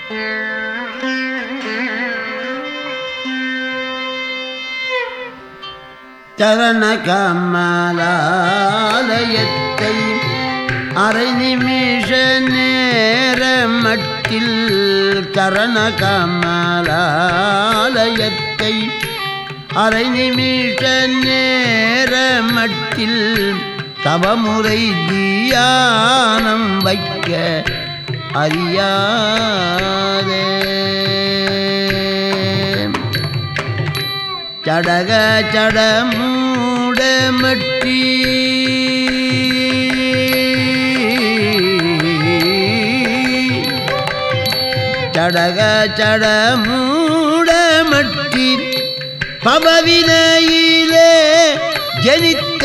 சரண கமலாலயத்தை அரை நிமிஷ நேர மட்டில் சரண கமலாலயத்தை அரை நிமிஷ நேர மட்டில் தவமுறை தியானம் வைக்க அறியாதே சடக சட மூட மட்டி சடக சட மூட மட்டி பபவினையிலே ஜனித்த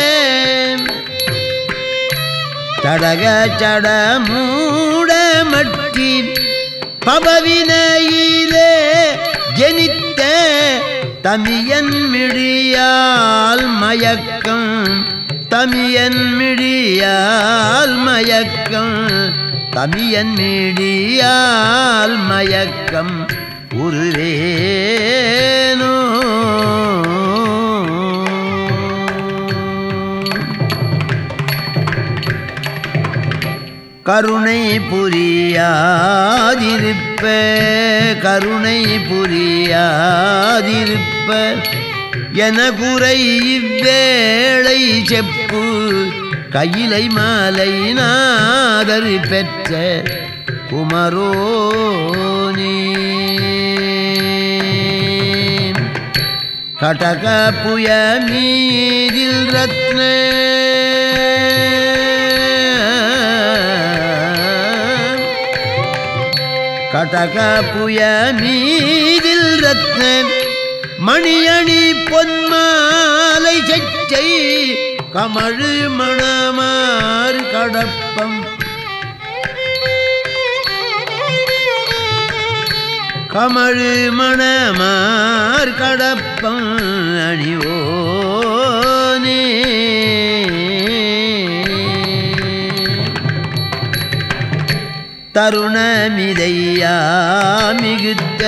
சடக சட மூட மட்டி பபவினையிலே ஜனித்த தமியன் மிழியால் மயக்கம் தமியன் மிழியால் மயக்கம் தமியன் மிழியால் மயக்கம் உருவேனோ கருணை புரியாதிருப்ப கருணை புரியாதிருப்ப என குறை இவ்வேளை செப்பு கையிலை மாலை நாதர் பெற்ற குமரோனே கடக புய மீதில் ரத்ன கடக புய மீதில் ரத்ன மணியணி பொன்மாலை செச்சை கமழு மணமாறு கடப்பம் கமழு மணமார் கடப்பம் அணிவோனே தருணமிதையா மிகுத்த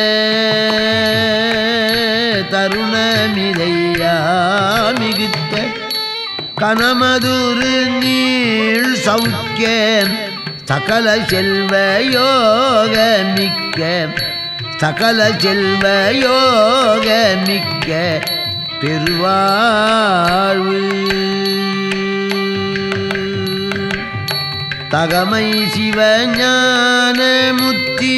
தருணமிதையா மிகுத்த கனமதுரு நீள் சௌக்கிய சகல செல்வ யோக மிக்க சகல செல்வ யோக மிக்க பெருவாழ்வு தகமை சிவஞான முத்தி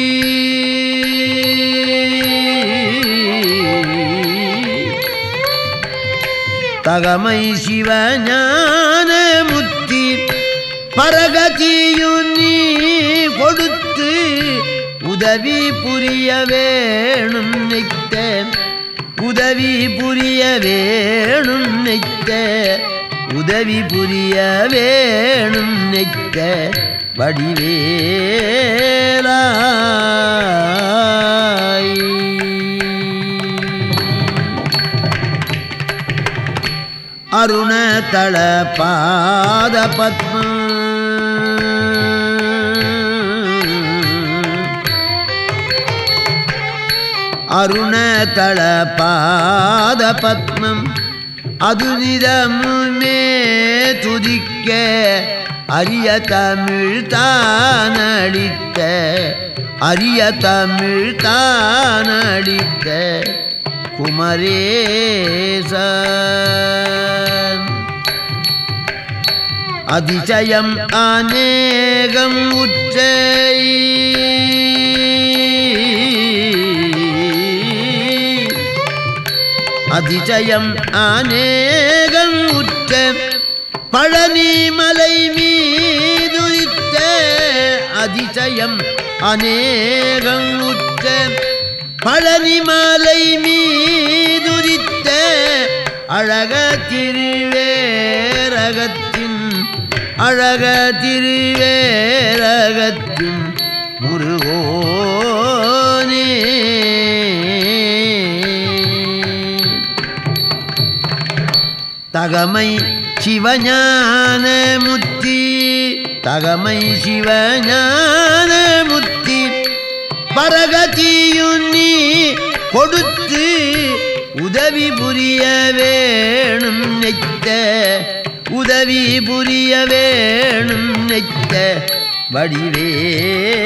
தகமை சிவஞான முத்தி பரகதியும் நீ கொடுத்து உதவி புரிய வேணும் நித்த உதவி புரிய வேணும் நித்த உதவி புரிய வேணும் நித்த வடிவேலாய் அருணதள பாத பத்மம் அருணதள பாத பத்மம் அது நிறமுமே துதிக்க அரிய தமிழ் தானடித்த அரிய தமிழ் தானடித்த குமரேச அதிசயம் அநேகம் உற்றை அதிசயம் அநேகம் உற்ற பழனி மலை மீதுரித்த அதிசயம் அநேகம் உற்ற பழனி மலை மீதுரித்த அழக திருவேரகத்தின் அழக திருவேரகத்தின் முருகோனே தகமை சிவஞான முத்தி தகமை சிவஞான முத்தி உதவி புரிய வேணும் நெத்த உதவி புரிய வேணும் நெத்த வடிவே